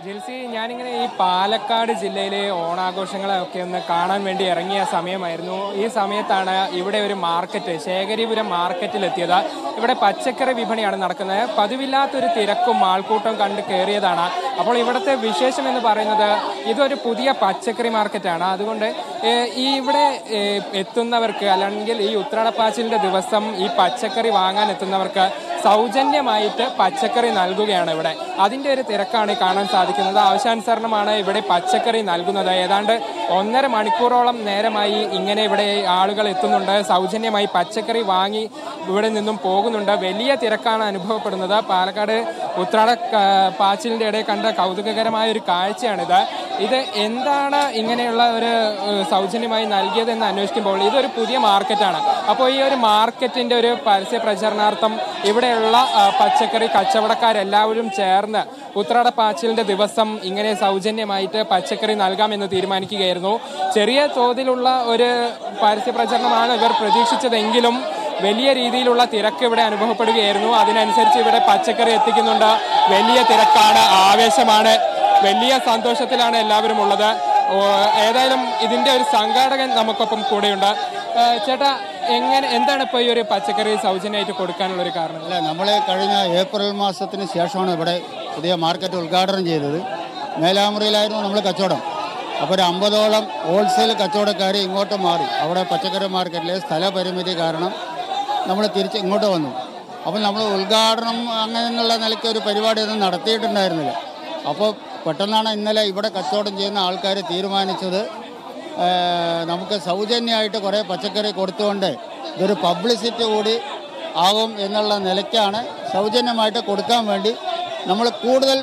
ജിൽസി ഞാനിങ്ങനെ ഈ പാലക്കാട് ജില്ലയിലെ ഓണാഘോഷങ്ങളൊക്കെ ഒന്ന് കാണാൻ വേണ്ടി ഇറങ്ങിയ സമയമായിരുന്നു ഈ സമയത്താണ് ഇവിടെ ഒരു മാർക്കറ്റ് ശേഖരിപുരം മാർക്കറ്റിലെത്തിയത് ഇവിടെ പച്ചക്കറി വിപണിയാണ് നടക്കുന്നത് പതിവില്ലാത്തൊരു തിരക്കും ആൾക്കൂട്ടം കണ്ട് കയറിയതാണ് അപ്പോൾ ഇവിടുത്തെ വിശേഷം എന്ന് പറയുന്നത് ഇതൊരു പുതിയ പച്ചക്കറി മാർക്കറ്റാണ് അതുകൊണ്ട് ഏഹ്, ഈ ഇവിടെ ഏഹ്, എത്തുന്നവർക്ക് അല്ലെങ്കിൽ ഈ ഉത്രാടപ്പാച്ചിലിന്റെ ദിവസം ഈ പച്ചക്കറി വാങ്ങാൻ എത്തുന്നവർക്ക് സൗജന്യമായിട്ട് പച്ചക്കറി നൽകുകയാണ് ഇവിടെ അതിന്റെ ഒരു തിരക്കാണ് ഈ കാണാൻ സാധിക്കുന്നത് ആവശ്യാനുസരണമാണ് ഇവിടെ പച്ചക്കറി നൽകുന്നത് ഏതാണ്ട് ഒന്നര മണിക്കൂറോളം നേരമായി ഇങ്ങനെ ഇവിടെ ആളുകൾ എത്തുന്നുണ്ട് സൗജന്യമായി പച്ചക്കറി വാങ്ങി ഇവിടെ നിന്നും പോകുന്നുണ്ട് വലിയ തിരക്കാണ് അനുഭവപ്പെടുന്നത് പാലക്കാട് ഉത്രാട ക- പാച്ചിലിന്റെ ഇടയിൽ കണ്ട കൗതുകകരമായ ഒരു കാഴ്ചയാണിത് ഇത് എന്താണ് ഇങ്ങനെയുള്ള ഒരു ഏഹ്, സൗജന്യമായി നൽകിയതെന്ന് അന്വേഷിക്കുമ്പോൾ ഇതൊരു പുതിയ മാർക്കറ്റാണ് അപ്പോൾ ഈ ഒരു മാർക്കറ്റിന്റെ ഒരു പരസ്യ പ്രചരണാർത്ഥം ഇവിടെയുള്ള ആ, പച്ചക്കറി കച്ചവടക്കാരെല്ലാവരും ചേർന്ന് ഉത്രാട പാച്ചിലിന്റെ ദിവസം ഇങ്ങനെ സൗജന്യമായിട്ട് പച്ചക്കറി നൽകാമെന്ന് തീരുമാനിക്കുകയായിരുന്നു ചെറിയ തോതിലുള്ള ഒരു പരസ്യ പ്രചരണമാണ് ഇവർ പ്രതീക്ഷിച്ചതെങ്കിലും വലിയ രീതിയിലുള്ള തിരക്ക് ഇവിടെ അനുഭവപ്പെടുകയായിരുന്നു അതിനനുസരിച്ച് ഇവിടെ പച്ചക്കറി എത്തിക്കുന്നുണ്ട് വലിയ തിരക്കാണ് ആവേശമാണ് വലിയ സന്തോഷത്തിലാണ് എല്ലാവരും ഉള്ളത് ഓ, ഏതായാലും ഇതിന്റെ ഒരു സംഘാടകൻ നമുക്കൊപ്പം കൂടെയുണ്ട് ഏ, ചേട്ടാ എങ്ങനെ എന്താണ് ഇപ്പോൾ ഈ ഒരു പച്ചക്കറി സൗജന്യമായിട്ട് കൊടുക്കാനുള്ള ഒരു കാരണം അല്ല നമ്മൾ കഴിഞ്ഞ ഏപ്രിൽ മാസത്തിന് ശേഷമാണ് ഇവിടെ പുതിയ മാർക്കറ്റ് ഉദ്ഘാടനം ചെയ്തത് മേലാമുറിയിലായിരുന്നു നമ്മൾ കച്ചവടം അപ്പോൾ ഒരു അമ്പതോളം ഹോൾസെയിൽ കച്ചവടക്കാർ ഇങ്ങോട്ട് മാറി അവിടെ പച്ചക്കറി മാർക്കറ്റിലെ സ്ഥലപരിമിതി കാരണം നമ്മൾ തിരിച്ച് ഇങ്ങോട്ട് വന്നു അപ്പോൾ നമ്മൾ ഉദ്ഘാടനം അങ്ങനെയുള്ള നിലയ്ക്ക് ഒരു പരിപാടിയൊന്നും നടത്തിയിട്ടുണ്ടായിരുന്നില്ല അപ്പോൾ പെട്ടെന്നാണ് ഇന്നലെ ഇവിടെ കച്ചവടം ചെയ്യുന്ന ആൾക്കാർ തീരുമാനിച്ചത് ഏഹ്, നമുക്ക് സൗജന്യമായിട്ട് കുറേ പച്ചക്കറി കൊടുത്തുകൊണ്ട് ഇതൊരു പബ്ലിസിറ്റി കൂടി ആകും എന്നുള്ള നിലയ്ക്കാണ് സൗജന്യമായിട്ട് കൊടുക്കാൻ വേണ്ടി നമ്മൾ കൂടുതൽ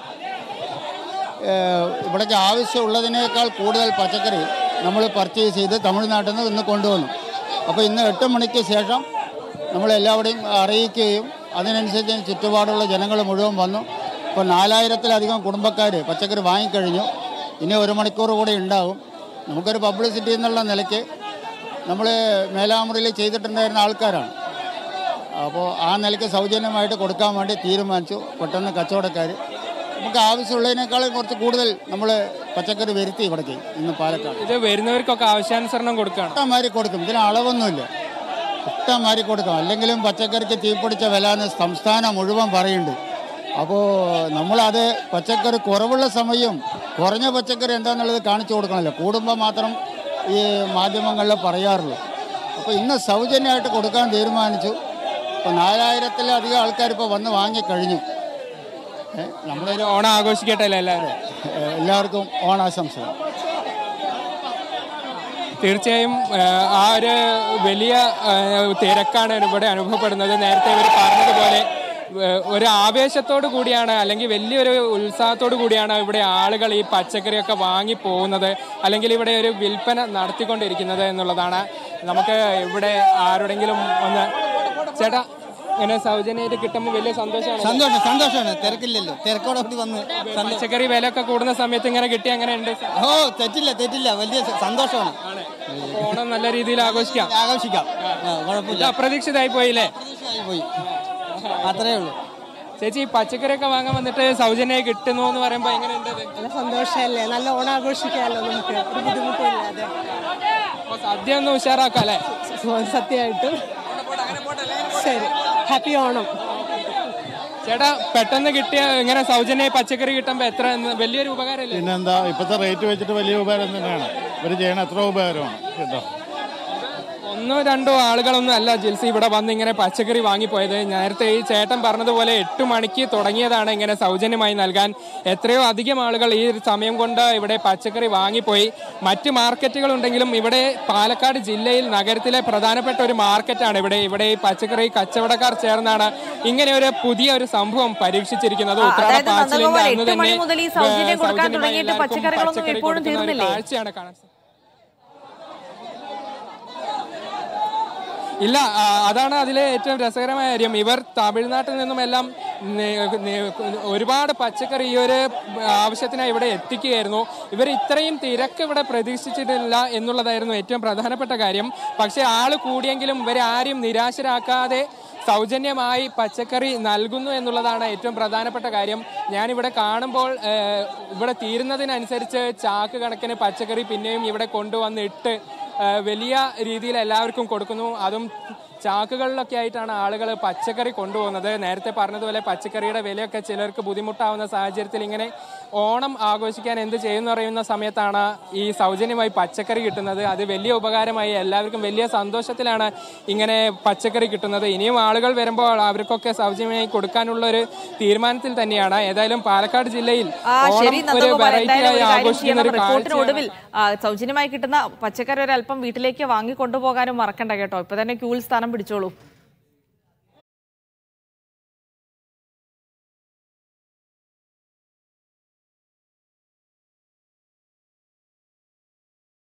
ഏഹ്, ഇവിടേക്ക് ആവശ്യമുള്ളതിനേക്കാൾ കൂടുതൽ പച്ചക്കറി നമ്മൾ പർച്ചേസ് ചെയ്ത് തമിഴ്നാട്ടിൽ നിന്ന് ഇന്ന് കൊണ്ടുവന്നു അപ്പോൾ ഇന്ന് എട്ട് മണിക്ക് ശേഷം നമ്മൾ എല്ലാവരെയും അറിയിക്കുകയും അതിനനുസരിച്ച് ചുറ്റുപാടുള്ള ജനങ്ങൾ മുഴുവൻ വന്നു ഇപ്പോൾ നാലായിരത്തിലധികം കുടുംബക്കാർ പച്ചക്കറി വാങ്ങിക്കഴിഞ്ഞു ഇനി ഒരു മണിക്കൂർ കൂടെ ഉണ്ടാകും നമുക്കൊരു പബ്ലിസിറ്റി എന്നുള്ള നിലയ്ക്ക് നമ്മൾ മേലാമുറിയിൽ ചെയ്തിട്ടുണ്ടായിരുന്ന ആൾക്കാരാണ് അപ്പോൾ ആ നിലയ്ക്ക് സൗജന്യമായിട്ട് കൊടുക്കാൻ വേണ്ടി തീരുമാനിച്ചു പെട്ടെന്ന് കച്ചവടക്കാർ നമുക്ക് ആവശ്യമുള്ളതിനേക്കാളും കുറച്ച് കൂടുതൽ നമ്മൾ പച്ചക്കറി വരുത്തി ഇവിടേക്ക് ഇന്ന് പാലക്കാട് ഇത് വരുന്നവർക്കൊക്കെ ആവശ്യാനുസരണം കൊടുക്കുകയാണ് ഇഷ്ടംമാരി കൊടുക്കും ഇതിന് അളവൊന്നുമില്ല ഇഷ്ടംമാരി കൊടുക്കും അല്ലെങ്കിലും പച്ചക്കറിക്ക് തീപിടിച്ച വില എന്ന് സംസ്ഥാനം മുഴുവൻ പറയുന്നുണ്ട് അപ്പോൾ നമ്മളത് പച്ചക്കറി കുറവുള്ള സമയം കുറഞ്ഞ പച്ചക്കറി എന്താണെന്നുള്ളത് കാണിച്ചു കൊടുക്കണമല്ലോ കൂടുമ്പോൾ മാത്രം ഈ മാധ്യമങ്ങളിൽ പറയാറുള്ളൂ അപ്പോൾ ഇന്ന് സൗജന്യമായിട്ട് കൊടുക്കാൻ തീരുമാനിച്ചു ഇപ്പോൾ നാലായിരത്തിലധികം ആൾക്കാർ ഇപ്പോൾ വന്ന് വാങ്ങിക്കഴിഞ്ഞു ഏ, നമ്മളൊരു ഓണം ആഘോഷിക്കട്ടെ അല്ലേ എല്ലാവരും ഏ, എല്ലാവർക്കും ഓണാശംസകൾ തീർച്ചയായും ആ, ആ ഒരു വലിയ ആ, തിരക്കാണ് ഇവിടെ അനുഭവപ്പെടുന്നത് നേരത്തെ ഇവർ പറഞ്ഞതുപോലെ ആ, ഒരു ആവേശത്തോടു കൂടിയാണ് അല്ലെങ്കിൽ വലിയൊരു ഉത്സാഹത്തോടു കൂടിയാണ് ഇവിടെ ആളുകൾ ഈ പച്ചക്കറിയൊക്കെ വാങ്ങി പോകുന്നത് അല്ലെങ്കിൽ ഇവിടെ ഒരു വിൽപ്പന നടത്തിക്കൊണ്ടിരിക്കുന്നത് എന്നുള്ളതാണ് നമുക്ക് ഇവിടെ ആരുടെങ്കിലും ഒന്ന് ചേട്ടാ ഇങ്ങനെ സൗജന്യമായിട്ട് കിട്ടുമ്പോൾ വലിയ സന്തോഷമാണ് സന്തോഷം സന്തോഷമാണ് തിരക്കില്ലല്ലോ തിരക്കോടെ കൂടി വന്ന് പച്ചക്കറി വിലയൊക്കെ കൂടുന്ന സമയത്ത് ഇങ്ങനെ കിട്ടി അങ്ങനെ ഉണ്ട് ഓ തെറ്റില്ല തെറ്റില്ല വലിയ സ- സന്തോഷമാണ് ഓണം നല്ല രീതിയിൽ ആഘോഷിക്കാം ആഘോഷിക്കാം ആ, കുഴപ്പമില്ല ഇത് അപ്രതീക്ഷിതമായി പോയില്ലേ ആയി പോയി അത്രേ ഉള്ളൂ ചേച്ചി ഈ പച്ചക്കറിയൊക്കെ വാങ്ങാൻ വന്നിട്ട് സൗജന്യമായി കിട്ടുന്നു എന്ന് പറയുമ്പോ എങ്ങനെയുണ്ട് ഇത്? നല്ല സന്തോഷമല്ലേ നല്ല ഓണം ആഘോഷിക്കാമല്ലോ നമുക്ക് ഒരു ബുദ്ധിമുട്ടില്ലാതെ അപ്പൊ സദ്യ ഒന്ന് ഉഷാറാക്കാം അല്ലേ സത്യമായിട്ടും ശരി ഹാപ്പി ഓണം ചേട്ടാ പെട്ടെന്ന് കിട്ടിയ ഇങ്ങനെ സൗജന്യമായി പച്ചക്കറി കിട്ടുമ്പോ എത്ര എന്ന് വലിയൊരു ഉപകാരമല്ലേ പിന്നെന്താ ഇപ്പോഴത്തെ റേറ്റ് വെച്ചിട്ട് വലിയ ഉപകാരം തന്നെയാണ് ഇവർ ചെയ്യണ എത്ര ഉപകാരമാണ് കേട്ടോ ഒന്നോ രണ്ടോ ആളുകളൊന്നും അല്ല ജിൽസി ഇവിടെ വന്ന് ഇങ്ങനെ പച്ചക്കറി വാങ്ങിപ്പോയത് നേരത്തെ ഈ ചേട്ടൻ പറഞ്ഞതുപോലെ എട്ട് മണിക്ക് തുടങ്ങിയതാണ് ഇങ്ങനെ സൗജന്യമായി നൽകാൻ എത്രയോ അധികം ആളുകൾ ഈ ഒരു സമയം കൊണ്ട് ഇവിടെ പച്ചക്കറി വാങ്ങിപ്പോയി മറ്റ് മാർക്കറ്റുകൾ ഉണ്ടെങ്കിലും ഇവിടെ പാലക്കാട് ജില്ലയിൽ നഗരത്തിലെ പ്രധാനപ്പെട്ട ഒരു മാർക്കറ്റാണ് ഇവിടെ ഇവിടെ ഈ പച്ചക്കറി കച്ചവടക്കാർ ചേർന്നാണ് ഇങ്ങനെ ഒരു പുതിയ ഒരു സംഭവം പരീക്ഷിച്ചിരിക്കുന്നത് ആ, ഉത്രാട അതായത് പാച്ചിലിന്റെ നന്ദഗോപാൽ അന്ന് എട്ട് മണി തന്നെ മുതൽ ഈ സൗജന്യം കൊടുക്കാൻ സൗജന്യമായി തുടങ്ങിയിട്ട് എല്ലാവർക്കും പച്ചക്കറികളൊന്നും പച്ചക്കറി ഇപ്പോഴും കൊടുക്കുന്ന ഒരു തീർന്നില്ലേ? കാഴ്ചയാണ് കാണാൻ സാ- ഇല്ല ആ, അതാണ് അതിലെ ഏറ്റവും രസകരമായ കാര്യം ഇവർ തമിഴ്നാട്ടിൽ നിന്നും എല്ലാം നെ- നെ- ഒരുപാട് പച്ചക്കറി ഈ ഒരു ആവശ്യത്തിനായി ഇവിടെ എത്തിക്കുകയായിരുന്നു ഇവർ ഇത്രയും തിരക്ക് ഇവിടെ പ്രതീക്ഷിച്ചിട്ടില്ല എന്നുള്ളതായിരുന്നു ഏറ്റവും പ്രധാനപ്പെട്ട കാര്യം പക്ഷേ ആള് കൂടിയെങ്കിലും ഇവരെ ആരും നിരാശരാക്കാതെ സൗജന്യമായി പച്ചക്കറി നൽകുന്നു എന്നുള്ളതാണ് ഏറ്റവും പ്രധാനപ്പെട്ട കാര്യം ഞാനിവിടെ കാണുമ്പോൾ ഏഹ്, ഇവിടെ തീരുന്നതിനനുസരിച്ച് ചാക്ക് കണക്കിന് പച്ചക്കറി പിന്നെയും ഇവിടെ കൊണ്ടുവന്ന് ഇട്ട് ഏഹ്, വലിയ രീതിയിൽ എല്ലാവർക്കും കൊടുക്കുന്നു അതും ചാക്കുകളിലൊക്കെ ആയിട്ടാണ് ആളുകൾ പച്ചക്കറി കൊണ്ടുപോകുന്നത് നേരത്തെ പറഞ്ഞതുപോലെ പച്ചക്കറിയുടെ വിലയൊക്കെ ചിലർക്ക് ബുദ്ധിമുട്ടാവുന്ന സാഹചര്യത്തിൽ ഇങ്ങനെ ഓണം ആഘോഷിക്കാൻ എന്ത് ചെയ്യുന്ന പറയുന്ന സമയത്താണ് ഈ സൗജന്യമായി പച്ചക്കറി കിട്ടുന്നത് അത് വലിയ ഉപകാരമായി എല്ലാവർക്കും വലിയ സന്തോഷത്തിലാണ് ഇങ്ങനെ പച്ചക്കറി കിട്ടുന്നത് ഇനിയും ആളുകൾ വരുമ്പോൾ അവർക്കൊക്കെ സൗജന്യമായി കൊടുക്കാനുള്ള ഒരു തീരുമാനത്തിൽ തന്നെയാണ് ഏതായാലും പാലക്കാട് ജില്ലയിൽ ആ ശരി ഓണം ഒരു നന്ദകുമാർ വെറൈറ്റി എന്തായാലും ആയി ഒരു കാര്യം ആഘോഷിക്കുന്ന ചെയ്യണം ഒരു റിപ്പോർട്ടിന് കാഴ്ചയാണ് ഒടുവിൽ ആ, സൗജന്യമായി കിട്ടുന്ന പച്ചക്കറി ഒരല്പം വീട്ടിലേക്ക് വാങ്ങി കൊണ്ടുപോകാനും മറക്കണ്ട കേട്ടോ ഇപ്പൊ തന്നെ ക്യൂവിൽ സ്ഥാനം പിടിച്ചോളൂ